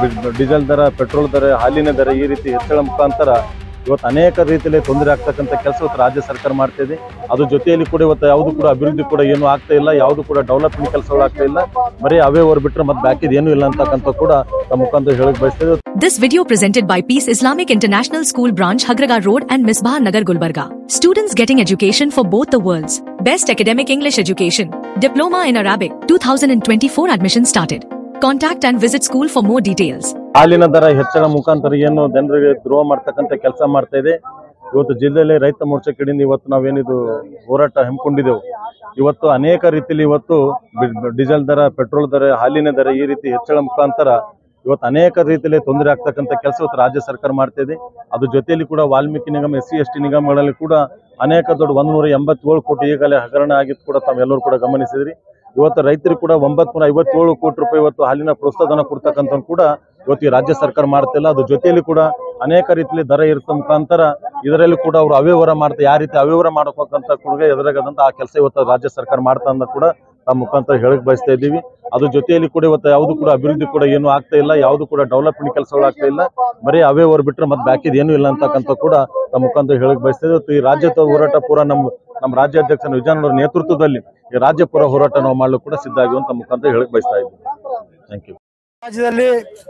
B- diesel ದರ petrol ದರ ಹಾಲಿನ ದರ ಈ ರೀತಿ ಹೆಚ್ಚಳ ಮುಖಾಂತರ ಇವತ್ತು ಅನೇಕ ರೀತಿಯಲ್ಲಿ ತೊಂದರೆ ಆಗ್ತಕ್ಕಂಥ ಕೆಲಸ ಇವತ್ತು ರಾಜ್ಯ ಸರ್ಕಾರ ಮಾಡ್ತಾ ಇದೆ ಅದ್ರ ಜೊತೆಯಲ್ಲಿ ಕೂಡ ಇವತ್ತು ಯಾವುದು ಕೂಡ ಅಭಿವೃದ್ಧಿ ಕೂಡ ಏನು ಆಗ್ತಾ ಇಲ್ಲ ಯಾವುದು ಕೂಡ ಡೆವಲಪ್ಮೆಂಟ್ ಕೆಲಸಗಳು ಆಗ್ತಾ ಇಲ್ಲ ಬರೀ ಅವೇ ಹೊರ ಬಿಟ್ರೆ ಮತ್ತೆ ಬಾಕಿದ್ ಏನೂ ಇಲ್ಲ ಅಂತಕ್ಕಂಥ ಕೂಡ ತಮ್ಮ ಮುಖಾಂತರ ಹೇಳಕ್ ಬಯಸ್ತೇವೆ This video presented by Peace Islamic International School Branch Hagraga Road and Misbah Nagar Gulbarga. Students getting education for both the worlds. Best academic English education. Diploma in Arabic. 2024 admission started. Contact and visit school for more details. ಹಾಲಿನ ದರ ಹೆಚ್ಚಳ ಮುಖಾಂತರ ಏನು ಜನರಿಗೆ ದ್ರೋಹ ಮಾಡ್ತಕ್ಕಂಥ ಕೆಲಸ ಮಾಡ್ತಾ ಇದೆ ಇವತ್ತು ಜಿಲ್ಲೆಯಲ್ಲಿ ರೈತ ಮೋರ್ಚಾ ಕಡೆಯಿಂದ ಇವತ್ತು ನಾವೇನಿದು ಹೋರಾಟ ಹಮ್ಮಿಕೊಂಡಿದ್ದೆವು ಇವತ್ತು ಅನೇಕ ರೀತಿಯಲ್ಲಿ ಇವತ್ತು ಬಿ- ಡೀಸೆಲ್ ದರ ಪೆಟ್ರೋಲ್ ದರ ಹಾಲಿನ ದರ ಈ ರೀತಿ ಹೆಚ್ಚಳ ಮುಖಾಂತರ ಇವತ್ತು ಅನೇಕ ರೀತಿಯಲ್ಲಿ ತೊಂದರೆ ಆಗ್ತಕ್ಕಂಥ ಕೆಲಸ ಇವತ್ತು ರಾಜ್ಯ ಸರ್ಕಾರ ಮಾಡ್ತಾ ಇದೆ ಅದ್ರ ಜೊತೆಯಲ್ಲಿ ಕೂಡ ವಾಲ್ಮೀಕಿ ನಿಗಮ ಎಸ್ ಸಿ ಎಸ್ ಟಿ ನಿಗಮಗಳಲ್ಲಿ ಕೂಡ ಅನೇಕ ದೊಡ್ಡ ಒಂದ್ನೂರ ಎಂಬತ್ತೇಳು ಕೋಟಿ ಈಗಲೇ ಹಗರಣ ಆಗಿದ್ದು ಕೂಡ ತಾವೆಲ್ಲರೂ ಕೂಡ ಗಮನಿಸಿದ್ರಿ ಇವತ್ತು ರೈತರಿಗೆ ಕೂಡ ಒಂಬತ್ನೂರ ಐವತ್ತೇಳು ಕೋಟಿ ರೂಪಾಯಿ ಇವತ್ತು ಹಾಲಿನ ಪ್ರೋತ್ಸಾಹನ ಕೊಡ್ತಕ್ಕಂಥ ಕೂಡ ಇವತ್ತು ಈ ರಾಜ್ಯ ಸರ್ಕಾರ ಮಾಡ್ತಿಲ್ಲ ಅದ್ರ ಜೊತೆಯಲ್ಲಿ ಕೂಡ ಅನೇಕ ರೀತಿಯಲ್ಲಿ ದರ ಇರುವ ಮುಖಾಂತರ ಇದರಲ್ಲಿ ಕೂಡ ಅವರು ಅವ್ಯವಹಾರ ಮಾಡ್ತಾ ಯಾವ ರೀತಿ ಅವ್ಯವಹಾರ ಮಾಡ್ಬೇಕಂತ ಕೂಡ ಎದುರಾಗದಂತ ಆ ಕೆಲಸ ಇವತ್ತು ರಾಜ್ಯ ಸರ್ಕಾರ ಮಾಡ್ತಾ ಅಂತ ಕೂಡ ತಮ್ಮ ಮುಖಾಂತರ ಹೇಳಕ್ ಬಯಸ್ತಾ ಇದ್ದೀವಿ ಅದ್ರ ಜೊತೆಯಲ್ಲಿ ಕೂಡ ಇವತ್ತು ಯಾವುದು ಕೂಡ ಅಭಿವೃದ್ಧಿ ಕೂಡ ಏನು ಆಗ್ತಾ ಇಲ್ಲ ಯಾವುದು ಕೂಡ ಡೆವಲಪ್ಮೆಂಟ್ ಕೆಲಸಗಳು ಆಗ್ತಾ ಇಲ್ಲ ಬರೀ ಅವೇ ಹೊರ ಬಿಟ್ರೆ ಮತ್ತೆ ಬಾಕಿದ್ ಏನೂ ಇಲ್ಲ ಅಂತಕ್ಕಂಥ ಕೂಡ ತಮ್ಮ ಮುಖಾಂತರ ಹೇಳಕ್ ಬಯಸ್ತಾ ಇದ್ದೀವಿ ಇವತ್ತು ಈ ರಾಜ್ಯದ ಹೋರಾಟ ಪೂರ ನಮ್ಮ ನಮ್ಮ ರಾಜ್ಯಾಧ್ಯಕ್ಷ ವಿಜಯನಗರ ನೇತೃತ್ವದಲ್ಲಿ ಈ ರಾಜ್ಯ ಪೂರ ಹೋರಾಟ ನಾವು ಮಾಡ್ಲಿಕ್ಕೆ ಕೂಡ ಸಿದ್ಧ ಆಗಿವೆ ಅಂತ ಮುಖಾಂತರ ಹೇಳಕ್ ಬಯಸ್ತಾ ಇದ್ದೀವಿ ಥ್ಯಾಂಕ್ ಯು ರಾಜ್ಯದಲ್ಲಿ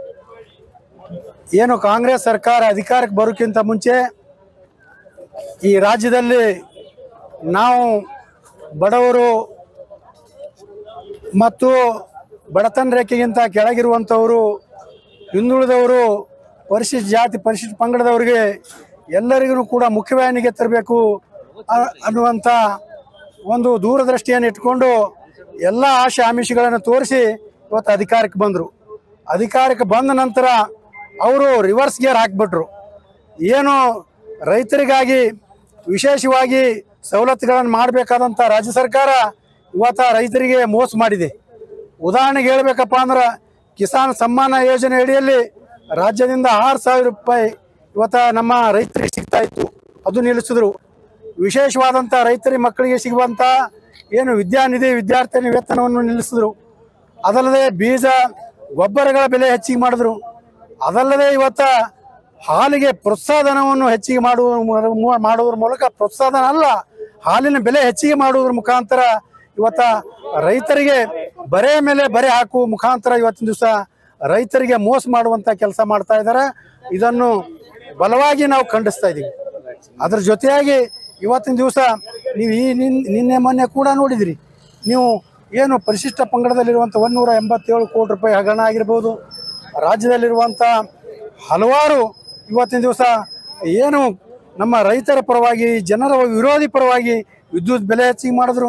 ಏನು ಕಾಂಗ್ರೆಸ್ ಸರ್ಕಾರ ಅಧಿಕಾರಕ್ಕೆ ಬರೋಕ್ಕಿಂತ ಮುಂಚೆ ಈ ರಾಜ್ಯದಲ್ಲಿ ನಾವು ಬಡವರು ಮತ್ತು ಬಡತನ ರೇಖೆಗಿಂತ ಕೆಳಗಿರುವಂಥವರು ಹಿಂದುಳಿದವರು ಪರಿಶಿಷ್ಟ ಜಾತಿ ಪರಿಶಿಷ್ಟ ಪಂಗಡದವರಿಗೆ ಎಲ್ಲರಿಗೂ ಕೂಡ ಮುಖ್ಯವಾಹಿನಿಗೆ ತರಬೇಕು ಅನ್ನುವಂಥ ಒಂದು ದೂರದೃಷ್ಟಿಯನ್ನು ಇಟ್ಕೊಂಡು ಎಲ್ಲ ಆಶೆ ಆಮಿಷಗಳನ್ನು ತೋರಿಸಿ ಇವತ್ತು ಅಧಿಕಾರಕ್ಕೆ ಬಂದರು ಅಧಿಕಾರಕ್ಕೆ ಬಂದ ನಂತರ ಅವರು ರಿವರ್ಸ್ ಗೇರ್ ಹಾಕ್ಬಿಟ್ರು ಏನು ರೈತರಿಗಾಗಿ ವಿಶೇಷವಾಗಿ ಸವಲತ್ತುಗಳನ್ನು ಮಾಡಬೇಕಾದಂಥ ರಾಜ್ಯ ಸರ್ಕಾರ ಇವತ್ತು ರೈತರಿಗೆ ಮೋಸ ಮಾಡಿದೆ ಉದಾಹರಣೆಗೆ ಹೇಳ್ಬೇಕಪ್ಪ ಅಂದ್ರೆ ಕಿಸಾನ್ ಸಮ್ಮಾನ ಯೋಜನೆ ಅಡಿಯಲ್ಲಿ ರಾಜ್ಯದಿಂದ ಆರು ಸಾವಿರ ರೂಪಾಯಿ ಇವತ್ತು ನಮ್ಮ ರೈತರಿಗೆ ಸಿಗ್ತಾ ಇತ್ತು ಅದು ನಿಲ್ಲಿಸಿದ್ರು ವಿಶೇಷವಾದಂಥ ರೈತರಿ ಮಕ್ಕಳಿಗೆ ಸಿಗುವಂಥ ಏನು ವಿದ್ಯಾನಿಧಿ ವಿದ್ಯಾರ್ಥಿ ವೇತನವನ್ನು ನಿಲ್ಲಿಸಿದ್ರು ಅದಲ್ಲದೆ ಬೀಜ ಗೊಬ್ಬರಗಳ ಬೆಲೆ ಹೆಚ್ಚಿಗೆ ಮಾಡಿದ್ರು ಅದಲ್ಲದೆ ಇವತ್ತ ಹಾಲಿಗೆ ಪ್ರೋತ್ಸಾಹಧನವನ್ನು ಹೆಚ್ಚಿಗೆ ಮಾಡುವ ಮೂ- ಮಾಡುವುದರ ಮೂಲಕ ಪ್ರೋತ್ಸಾಹಧನ ಅಲ್ಲ ಹಾಲಿನ ಬೆಲೆ ಹೆಚ್ಚಿಗೆ ಮಾಡುವುದರ ಮುಖಾಂತರ ಇವತ್ತ ರೈತರಿಗೆ ಬರೆ ಮೇಲೆ ಬರೆ ಹಾಕುವ ಮುಖಾಂತರ ಇವತ್ತಿನ ದಿವಸ ರೈತರಿಗೆ ಮೋಸ ಮಾಡುವಂತ ಕೆಲಸ ಮಾಡ್ತಾ ಇದ್ದಾರೆ ಇದನ್ನು ಬಲವಾಗಿ ನಾವು ಖಂಡಿಸ್ತಾ ಇದ್ದೀವಿ ಅದ್ರ ಜೊತೆಯಾಗಿ ಇವತ್ತಿನ ದಿವಸ ನೀವು ಈ ನಿನ್- ನಿನ್ನೆ ಮೊನ್ನೆ ಕೂಡ ನೋಡಿದಿರಿ ನೀವು ಏನು ಪರಿಶಿಷ್ಟ ಪಂಗಡದಲ್ಲಿರುವಂಥ ಒಂದೂರ ಎಂಬತ್ತೇಳು ಕೋಟಿ ರೂಪಾಯಿ ಹಗರಣ ಆಗಿರ್ಬೋದು ರಾಜ್ಯದಲ್ಲಿರುವಂಥ ಹಲವಾರು ಇವತ್ತಿನ ದಿವಸ ಏನು ನಮ್ಮ ರೈತರ ಪರವಾಗಿ ಜನರ ವಿರೋಧಿ ಪರವಾಗಿ ವಿದ್ಯುತ್ ಬೆಲೆ ಹೆಚ್ಚಿಗೆ ಮಾಡಿದ್ರು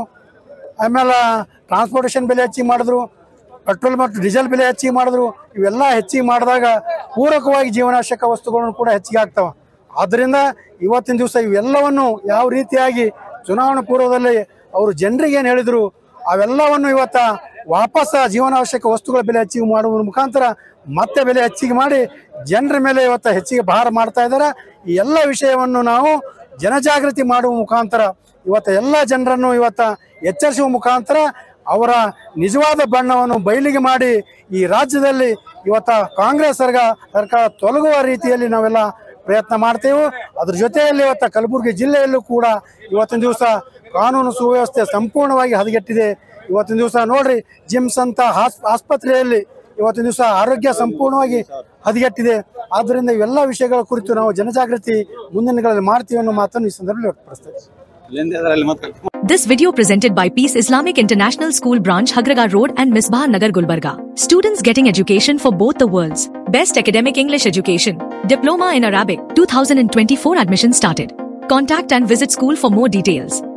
ಆಮೇಲೆ ಟ್ರಾನ್ಸ್ಪೋರ್ಟೇಷನ್ ಬೆಲೆ ಹೆಚ್ಚಿಗೆ ಮಾಡಿದ್ರು ಪೆಟ್ರೋಲ್ ಮತ್ತು ಡೀಸೆಲ್ ಬೆಲೆ ಹೆಚ್ಚಿಗೆ ಮಾಡಿದ್ರು ಇವೆಲ್ಲ ಹೆಚ್ಚಿಗೆ ಮಾಡಿದಾಗ ಪೂರಕವಾಗಿ ಜೀವನಾವಶ್ಯಕ ವಸ್ತುಗಳನ್ನು ಕೂಡ ಹೆಚ್ಚಿಗೆ ಆಗ್ತಾವ ಆದ್ದರಿಂದ ಇವತ್ತಿನ ದಿವಸ ಇವೆಲ್ಲವನ್ನು ಯಾವ ರೀತಿಯಾಗಿ ಚುನಾವಣಾ ಪೂರ್ವದಲ್ಲಿ ಅವರು ಜನರಿಗೆ ಏನು ಹೇಳಿದ್ರು ಅವೆಲ್ಲವನ್ನು ಇವತ್ತ ವಾಪಸ್ ಜೀವನಾವಶ್ಯಕ ವಸ್ತುಗಳ ಬೆಲೆ ಹೆಚ್ಚಿಗೆ ಮಾಡುವ ಮುಖಾಂತರ ಮತ್ತೆ ಬೆಲೆ ಹೆಚ್ಚಿಗೆ ಮಾಡಿ ಜನರ ಮೇಲೆ ಇವತ್ತು ಹೆಚ್ಚಿಗೆ ಭಾರ ಮಾಡ್ತಾ ಇದ್ದಾರೆ ಈ ಎಲ್ಲ ವಿಷಯವನ್ನು ನಾವು ಜನಜಾಗೃತಿ ಮಾಡುವ ಮುಖಾಂತರ ಇವತ್ತು ಎಲ್ಲ ಜನರನ್ನು ಇವತ್ತ ಎಚ್ಚರಿಸುವ ಮುಖಾಂತರ ಅವರ ನಿಜವಾದ ಬಣ್ಣವನ್ನು ಬಯಲಿಗೆ ಮಾಡಿ ಈ ರಾಜ್ಯದಲ್ಲಿ ಇವತ್ತ ಕಾಂಗ್ರೆಸ್ ಸರ್ಗ ಸರ್ಕಾರ ತೊಲಗುವ ರೀತಿಯಲ್ಲಿ ನಾವೆಲ್ಲ ಪ್ರಯತ್ನ ಮಾಡ್ತೇವೆ ಅದ್ರ ಜೊತೆಯಲ್ಲಿ ಇವತ್ತ ಕಲಬುರಗಿ ಜಿಲ್ಲೆಯಲ್ಲೂ ಕೂಡ ಇವತ್ತಿನ ದಿವಸ ಕಾನೂನು ಸುವ್ಯವಸ್ಥೆ ಸಂಪೂರ್ಣವಾಗಿ ಹದಗೆಟ್ಟಿದೆ ಇವತ್ತಿನ ದಿವಸ ನೋಡ್ರಿ ಜಿಮ್ಸ್ ಅಂತ ಹಾಸ್ ಆಸ್ಪತ್ರೆಯಲ್ಲಿ ಇವತ್ತಿನ ದಿವಸ ಆರೋಗ್ಯ ಸಂಪೂರ್ಣವಾಗಿ ಹದಗೆಟ್ಟಿದೆ ಆದ್ದರಿಂದ ಇವೆಲ್ಲ ವಿಷಯಗಳ ಕುರಿತು ನಾವು ಜನಜಾಗೃತಿ ಮುಂದಿನ ದಿನಗಳಲ್ಲಿ ಮಾಡ್ತೀವಿ ಅನ್ನೋ ಮಾತನ್ನು ಈ ಸಂದರ್ಭದಲ್ಲಿ ವ್ಯಕ್ತಪಡಿಸ್ತೇವೆ This video presented by Peace Islamic International School Branch Hagraga Road and Misbah Nagar Gulbarga. Students getting education for both the worlds. Best academic English education. Diploma in Arabic. 2024 admission started. Contact and visit school for more details.